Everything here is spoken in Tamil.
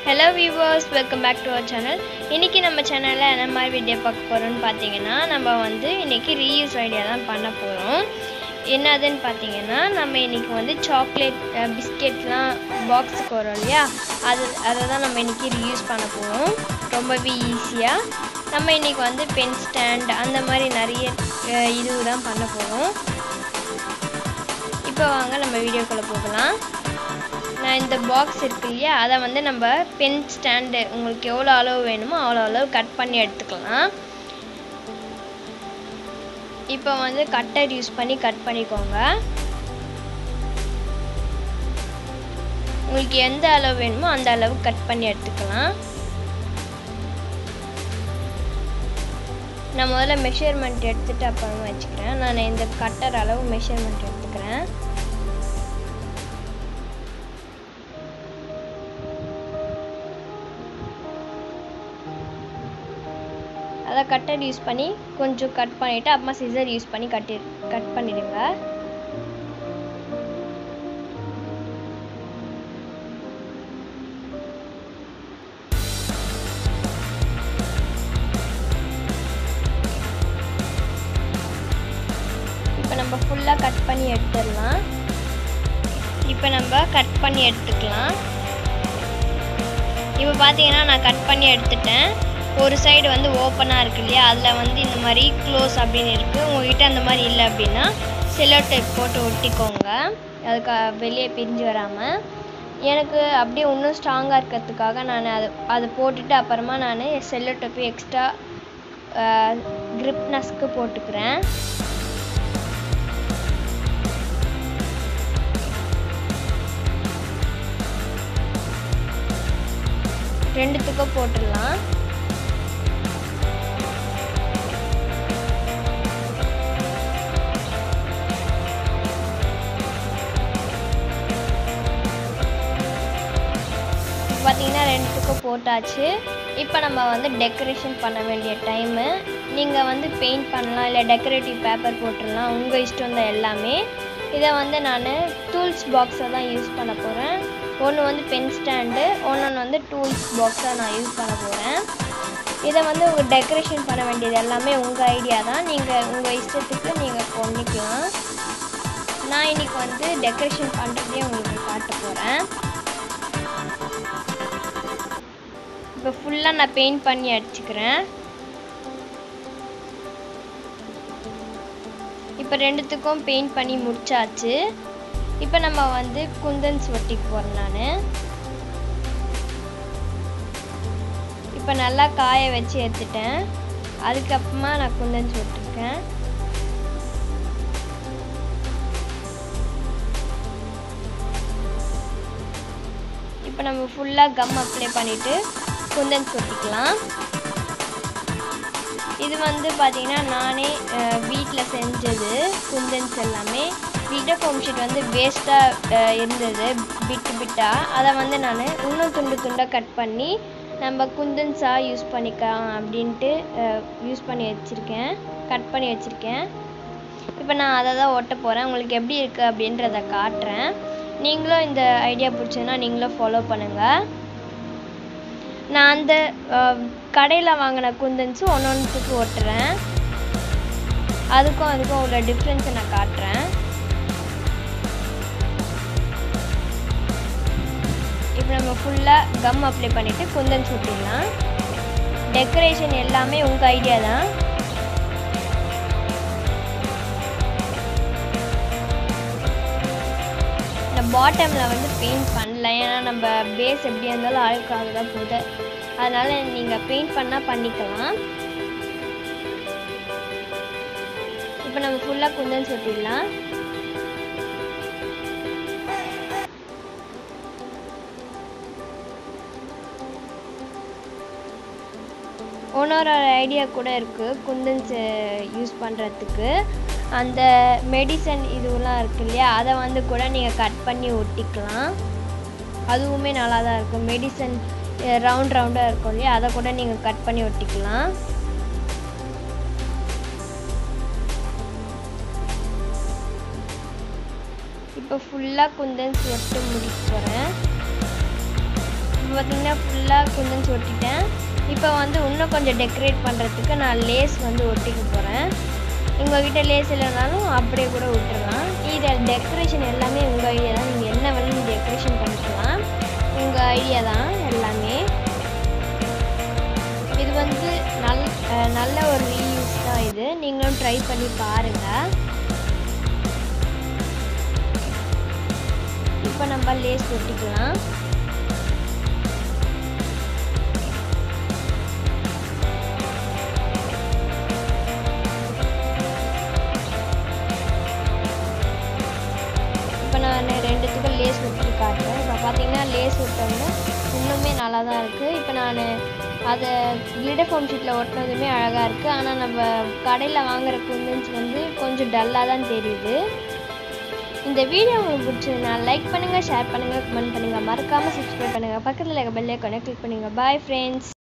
hello viewers welcome back to our channel இன்றைக்கி நம்ம சேனலில் என்ன மாதிரி வீடியோ பார்க்க போகிறோம்னு பார்த்தீங்கன்னா நம்ம வந்து இன்றைக்கி ரீயூஸ் ஐடியா தான் பண்ண போகிறோம் என்னதுன்னு பார்த்தீங்கன்னா நம்ம இன்றைக்கி வந்து சாக்லேட் பிஸ்கெட்லாம் பாக்ஸுக்கு வரும் இல்லையா அது அதை தான் நம்ம இன்றைக்கி ரீயூஸ் பண்ண போகிறோம் ரொம்பவே ஈஸியாக நம்ம இன்றைக்கி வந்து பென் ஸ்டாண்ட் அந்த மாதிரி நிறைய அஹ், இது தான் பண்ண போகிறோம் இப்போ வாங்க நம்ம வீடியோக்குள்ளே போகலாம் நான் இந்த பாக்ஸ் இருக்கு இல்லையா அதை வந்து நம்ம பென் ஸ்டாண்டு உங்களுக்கு எவ்வளோ அளவு வேணுமோ அவ்வளோ அளவு கட் பண்ணி எடுத்துக்கலாம் இப்போ வந்து கட்டர் யூஸ் பண்ணி கட் பண்ணிக்கோங்க உங்களுக்கு எந்த அளவு வேணுமோ அந்த அளவு கட் பண்ணி எடுத்துக்கலாம் நான் முதல்ல மெஷர்மெண்ட் எடுத்துட்டு அப்புறமா வச்சுக்கிறேன் நான் இந்த கட்டர் அளவு மெஷர்மெண்ட் எடுத்துக்கிறேன் அதை கட்டர் யூஸ் பண்ணி கொஞ்சம் கட் பண்ணிவிட்டு அப்புறமா சிசர் யூஸ் பண்ணி கட்டி கட் பண்ணிடுங்க இப்போ நம்ம ஃபுல்லாக கட் பண்ணி எடுத்துடலாம் இப்போ நம்ம கட் பண்ணி எடுத்துக்கலாம் இப்போ பார்த்தீங்கன்னா நான் கட் பண்ணி எடுத்துட்டேன் ஒரு சைடு வந்து ஓப்பனாக இருக்கு இல்லையா அதில் வந்து இந்த மாதிரி க்ளோஸ் அப்படின்னு இருக்குது உங்ககிட்ட அந்த மாதிரி இல்லை அப்படின்னா செல்லோ டேப் போட்டு ஒட்டிக்கோங்க அதுக்கு வெளியே பிரிஞ்சு வராமல் எனக்கு அப்படியே இன்னும் ஸ்ட்ராங்காக இருக்கிறதுக்காக நான் அதை அதை போட்டுட்டு அப்புறமா நான் செல்லோ டேப்பு எக்ஸ்ட்ரா கிரிப்னஸ்க்கு போட்டுக்கிறேன் ரெண்டுத்துக்கும் போட்டுடலாம் பார்த்தீங்கன்னா ரெண்டுத்துக்கும் போட்டாச்சு இப்போ நம்ம வந்து டெக்கரேஷன் பண்ண வேண்டிய டைமு நீங்கள் வந்து பெயிண்ட் பண்ணலாம் இல்லை டெக்கரேட்டிவ் பேப்பர் போட்டுடலாம் உங்கள் இஷ்டம் தான் எல்லாமே இதை வந்து நான் டூல்ஸ் பாக்ஸை தான் யூஸ் பண்ண போகிறேன் ஒன்று வந்து பென் ஸ்டாண்டு ஒன்று வந்து டூல்ஸ் பாக்ஸாக நான் யூஸ் பண்ண போகிறேன் இதை வந்து உங்கள் டெக்கரேஷன் பண்ண வேண்டியது எல்லாமே உங்கள் ஐடியா தான் நீங்கள் உங்கள் இஷ்டத்துக்கு நீங்கள் பண்ணிக்கலாம் நான் இன்னைக்கு வந்து டெக்கரேஷன் பண்ணுறதையே உங்களுக்கு காட்ட போகிறேன் இப்போ ஃபுல்லாக நான் பெயிண்ட் பண்ணி அடிச்சுக்கிறேன் இப்போ ரெண்டுத்துக்கும் பெயிண்ட் பண்ணி முடிச்சாச்சு இப்போ நம்ம வந்து குந்தன்ஸ் ஒட்டிக்கு போகிறேன் நான் இப்போ நல்லா காய வச்சு எடுத்துட்டேன் அதுக்கப்புறமா நான் குந்தன்ஸ் ஒட்டிருக்கேன் இப்போ நம்ம ஃபுல்லாக கம் அப்ளை பண்ணிவிட்டு குந்தன்ஸ் ஒட்டிக்கலாம் இது வந்து பார்த்தீங்கன்னா நானே வீட்டில் செஞ்சது குந்தன்ஸ் எல்லாமே வீட்டை ஃபோம் ஷீட் வந்து வேஸ்ட்டாக இருந்தது பிட்டு பிட்டாக அதை வந்து நான் இன்னும் துண்டு துண்டாக கட் பண்ணி நம்ம குந்தன்ஸாக யூஸ் பண்ணிக்கலாம் அப்படின்ட்டு யூஸ் பண்ணி வச்சுருக்கேன் கட் பண்ணி வச்சுருக்கேன் இப்போ நான் அதை தான் ஓட்ட போகிறேன் உங்களுக்கு எப்படி இருக்குது அப்படின்றத காட்டுறேன் நீங்களும் இந்த ஐடியா பிடிச்சதுன்னா நீங்களும் ஃபாலோ பண்ணுங்கள் நான் அந்த கடையில் வாங்கின குந்தன்ஸும் ஒன்று ஒன்றுத்துக்கு ஓட்டுறேன் அதுக்கும் அதுக்கும் உள்ள டிஃப்ரென்ஸை நான் காட்டுறேன் இப்போ நம்ம ஃபுல்லாக கம் அப்ளை பண்ணிவிட்டு குந்தன்ஸ் ஊற்றிடலாம் டெக்கரேஷன் எல்லாமே உங்கள் ஐடியா தான் நான் பாட்டமில் வந்து பெயிண்ட் பண்ணல ஏன்னா நம்ம பேஸ் எப்படியா இருந்தாலும் அழுக்காக தான் போகுது அதனால் நீங்கள் பெயிண்ட் பண்ணால் பண்ணிக்கலாம் இப்போ நம்ம ஃபுல்லாக குந்தன் சொட்டிடலாம் இன்னொரு ஐடியா கூட இருக்குது குந்தன்ஸ் யூஸ் பண்ணுறதுக்கு அந்த மெடிசன் இதுவெல்லாம் இருக்கு இல்லையா அதை வந்து கூட நீங்கள் கட் பண்ணி ஒட்டிக்கலாம் அதுவுமே நல்லா தான் இருக்கும் மெடிசன் ரவுண்ட் ரவுண்டாக இருக்கும் இல்லையா அதை கூட நீங்கள் கட் பண்ணி ஒட்டிக்கலாம் இப்போ ஃபுல்லாக குந்தன்ஸ் ஒட்டு முடிக்க போகிறேன் இப்போ பார்த்தீங்கன்னா ஃபுல்லாக குந்தன்ஸ் ஒட்டிட்டேன் இப்போ வந்து இன்னும் கொஞ்சம் டெக்கரேட் பண்ணுறதுக்கு நான் லேஸ் வந்து ஒட்டிக்க போகிறேன் உங்ககிட்ட லேஸ் இல்லைனாலும் அப்படியே கூட விட்டுறலாம் இது டெக்கரேஷன் எல்லாமே உங்கள் ஐடியா தான் நீங்கள் என்ன வேணும் டெக்கரேஷன் பண்ணிக்கலாம் உங்கள் ஐடியா தான் எல்லாமே இது வந்து நல் அஹ் நல்ல ஒரு ரீயூஸ் தான் இது நீங்களும் ட்ரை பண்ணி பாருங்கள் இப்போ நம்ம லேஸ் ஒட்டிக்கலாம் இப்போ நான் ரெண்டுத்துக்கும் லேஸ் ஒட்டி காட்டுறேன் இப்போ பார்த்தீங்கன்னா லேஸ் ஒட்டோம்னா இன்னுமே நல்லா தான் இருக்குது இப்போ நான் அதை கிளிடர் ஃபோம் ஷீட்டில் ஒட்டினதுமே அழகாக இருக்குது ஆனால் நம்ம கடையில் வாங்குற குந்தன்ஸ் வந்து கொஞ்சம் டல்லாக தான் தெரியுது இந்த வீடியோ உங்களுக்கு பிடிச்சதுன்னா லைக் பண்ணுங்கள் ஷேர் பண்ணுங்கள் கமெண்ட் பண்ணுங்கள் மறக்காமல் சப்ஸ்கிரைப் பண்ணுங்கள் பக்கத்தில் இருக்க பெல்லைக்கான கிளிக் பண்ணுங்கள் பாய் ஃப்ரெண்ட்ஸ்